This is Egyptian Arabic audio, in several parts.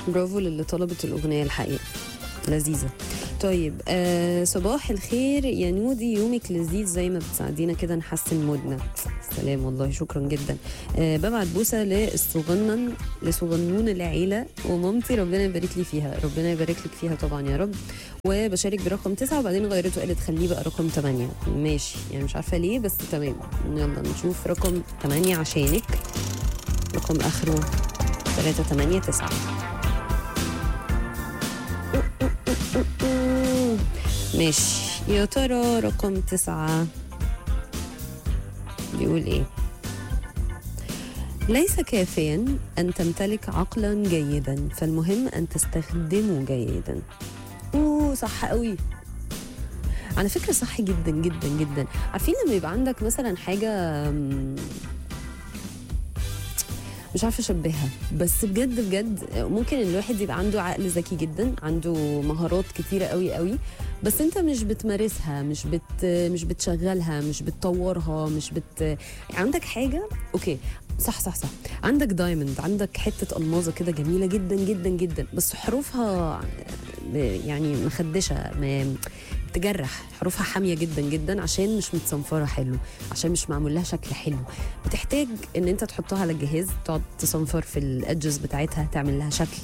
برافو للي طلبت الأغنية الحقيقة لذيذة طيب آه صباح الخير يا نودي يومك لذيذ زي ما بتساعدينا كده نحسن مودنا سلام والله شكرا جدا آه ببعت بوسه للصغنن لصغنون العيله ومامتي ربنا يبارك لي فيها ربنا يبارك لك فيها طبعا يا رب وبشارك برقم تسعة وبعدين غيرته قالت خليه بقى رقم ثمانية ماشي يعني مش عارفه ليه بس تمام يلا نشوف رقم ثمانية عشانك رقم اخره 3 8 9 ماشي يا ترى رقم تسعة بيقول ايه ليس كافيا أن تمتلك عقلا جيدا فالمهم أن تستخدمه جيدا أوه صح قوي على فكرة صح جدا جدا جدا عارفين لما يبقى عندك مثلا حاجة مم، مش عارفه اشبهها بس بجد بجد ممكن الواحد يبقى عنده عقل ذكي جدا عنده مهارات كتيره قوي قوي بس انت مش بتمارسها مش بت مش بتشغلها مش بتطورها مش بت عندك حاجه اوكي صح صح صح عندك دايموند عندك حته الماظه كده جميله جدا جدا جدا بس حروفها يعني مخدشه ما تجرح حروفها حاميه جدا جدا عشان مش متصنفره حلو عشان مش معمول لها شكل حلو بتحتاج ان انت تحطها على الجهاز تقعد تصنفر في الادجز بتاعتها تعمل لها شكل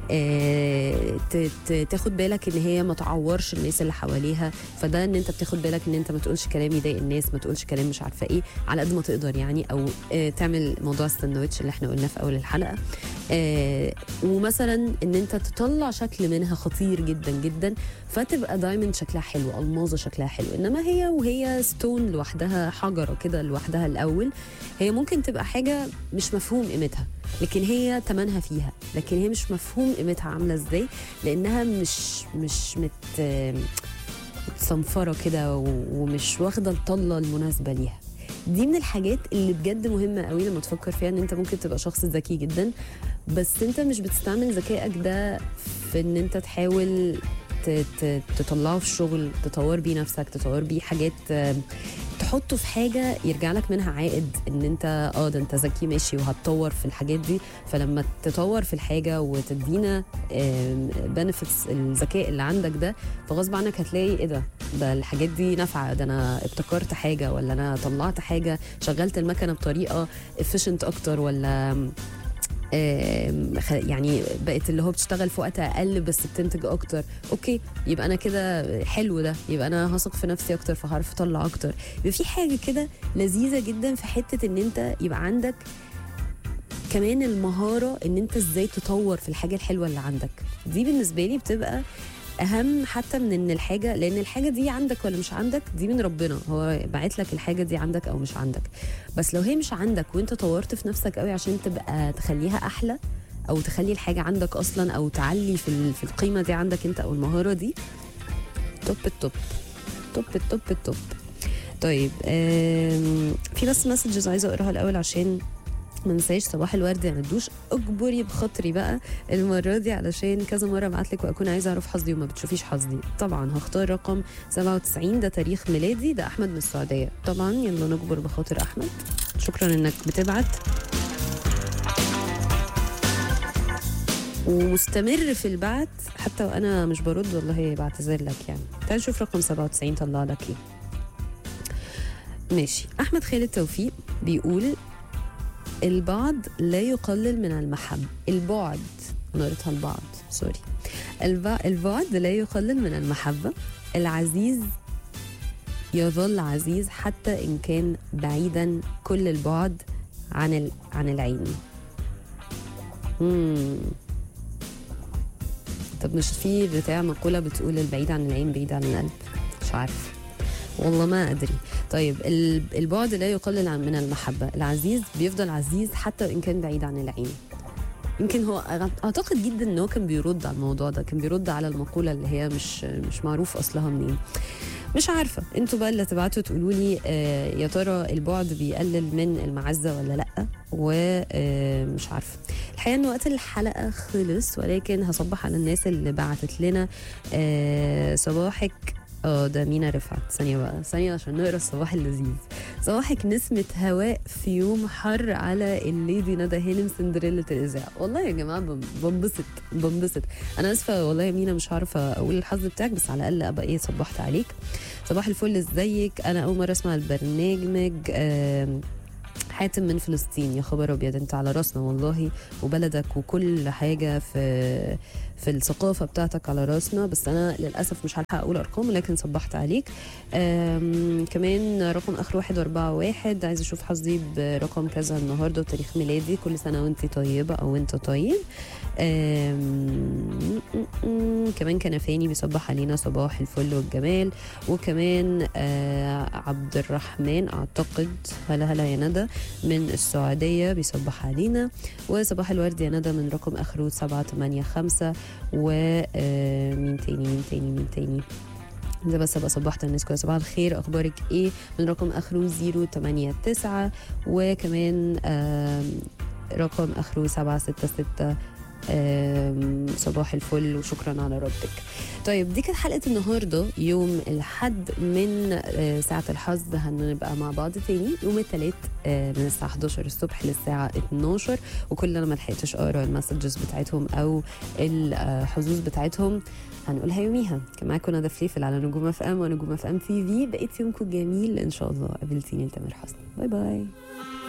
آه، ت- ت- تاخد بالك ان هي ما تعورش الناس اللي حواليها فده ان انت بتاخد بالك ان انت ما تقولش كلام يضايق الناس ما تقولش كلام مش عارفه ايه على قد ما تقدر يعني او آه، تعمل موضوع الساندوتش اللي احنا قلناه في اول الحلقه آه، ومثلا ان انت تطلع شكل منها خطير جدا جدا فتبقى دايموند شكلها حلو الماظه شكلها حلو انما هي وهي ستون لوحدها حجره كده لوحدها الاول هي ممكن تبقى حاجه مش مفهوم قيمتها لكن هي تمنها فيها لكن هي مش مفهوم قيمتها عامله ازاي لانها مش مش مت متصنفره كده و- ومش واخده الطله المناسبه ليها دي من الحاجات اللي بجد مهمه قوي لما تفكر فيها ان انت ممكن تبقى شخص ذكي جدا بس انت مش بتستعمل ذكائك ده في ان انت تحاول ت- ت- تطلعه في الشغل تطور بيه نفسك تطور بيه حاجات آم، تحطه في حاجه يرجع لك منها عائد ان انت اه ده انت ذكي ماشي وهتطور في الحاجات دي فلما تطور في الحاجه وتدينا بنفيتس الذكاء اللي عندك ده فغصب عنك هتلاقي ايه ده ده الحاجات دي نافعه ده انا ابتكرت حاجه ولا انا طلعت حاجه شغلت المكنه بطريقه efficient اكتر ولا آم، خ- يعني بقت اللي هو بتشتغل في وقت اقل بس بتنتج اكتر اوكي يبقى انا كده حلو ده يبقى انا هثق في نفسي اكتر فهعرف اطلع اكتر يبقى في حاجه كده لذيذه جدا في حته ان انت يبقى عندك كمان المهاره ان انت ازاي تطور في الحاجه الحلوه اللي عندك دي بالنسبه لي بتبقى اهم حتى من ان الحاجه لان الحاجه دي عندك ولا مش عندك دي من ربنا هو باعت لك الحاجه دي عندك او مش عندك بس لو هي مش عندك وانت طورت في نفسك قوي عشان تبقى تخليها احلى او تخلي الحاجه عندك اصلا او تعلي في ال- في القيمه دي عندك انت او المهاره دي توب التوب توب التوب التوب طيب آم، في بس مسجز عايزه اقراها الاول عشان ما ننساش صباح الورد يا ندوش اجبري بخاطري بقى المره دي علشان كذا مره ابعت لك واكون عايزه اعرف حظي وما بتشوفيش حظي طبعا هختار رقم 97 ده تاريخ ميلادي ده احمد من السعوديه طبعا يلا نجبر بخاطر احمد شكرا انك بتبعت ومستمر في البعت حتى وانا مش برد والله بعتذر لك يعني تعال نشوف رقم 97 طلع لك ايه ماشي احمد خالد توفيق بيقول البعد لا يقلل من المحبة البعد أنا قريتها البعد سوري الب- البعد لا يقلل من المحبة العزيز يظل عزيز حتى إن كان بعيدا كل البعد عن ال... عن العين مم. طب مش في بتاع مقولة بتقول البعيد عن العين بعيد عن القلب مش عارف والله ما أدري طيب ال- البعد لا يقلل عن من المحبة العزيز بيفضل عزيز حتى وإن كان بعيد عن العين يمكن هو أع- اعتقد جدا ان هو كان بيرد على الموضوع ده كان بيرد على المقوله اللي هي مش مش معروف اصلها منين مش عارفه انتوا بقى اللي تبعتوا تقولوا لي آه يا ترى البعد بيقلل من المعزه ولا لا ومش عارفه الحقيقه ان وقت الحلقه خلص ولكن هصبح على الناس اللي بعتت لنا آه صباحك اه ده مينا رفعت ثانيه بقى ثانيه عشان نقرا الصباح اللذيذ صباحك نسمة هواء في يوم حر على الليدي ندى هانم سندريلا الإذاعة والله يا جماعة بم- بنبسط بنبسط أنا آسفة والله يا مينا مش عارفة أقول الحظ بتاعك بس على الأقل أبقى إيه صبحت عليك صباح الفل ازيك أنا أول مرة أسمع البرنامج آم، حاتم من فلسطين يا خبر ابيض انت على راسنا والله وبلدك وكل حاجه في في الثقافه بتاعتك على راسنا بس انا للاسف مش هلحق اقول ارقام لكن صبحت عليك آم، كمان رقم اخر واحد واربعة واحد عايز اشوف حظي برقم كذا النهارده وتاريخ ميلادي كل سنه وانت طيبه او انت طيب آم، م- م- م- كمان كنفاني بيصبح علينا صباح الفل والجمال وكمان آه، عبد الرحمن اعتقد هلا هلا يا ندى من السعودية بيصبح علينا وصباح الورد يا ندى من رقم آخره سبعة تمانية خمسة ومين تاني مين تاني مين تاني ده بس ابقى صبحت الناس كلها صباح الخير اخبارك ايه من رقم اخره 089 وكمان آم، رقم اخره 766 آم، صباح الفل وشكرا على ردك طيب دي كانت حلقه النهارده يوم الحد من آه، ساعه الحظ هنبقى مع بعض تاني يوم الثلاث من الساعه 11 الصبح للساعه 12 وكل اللي انا ما لحقتش اقرا المسجز بتاعتهم او الحظوظ بتاعتهم هنقولها يوميها كان معاكم ندى فليفل على نجوم اف ام ونجوم اف ام تي في بقيت يومكم جميل ان شاء الله قابلتيني لتامر حسني باي باي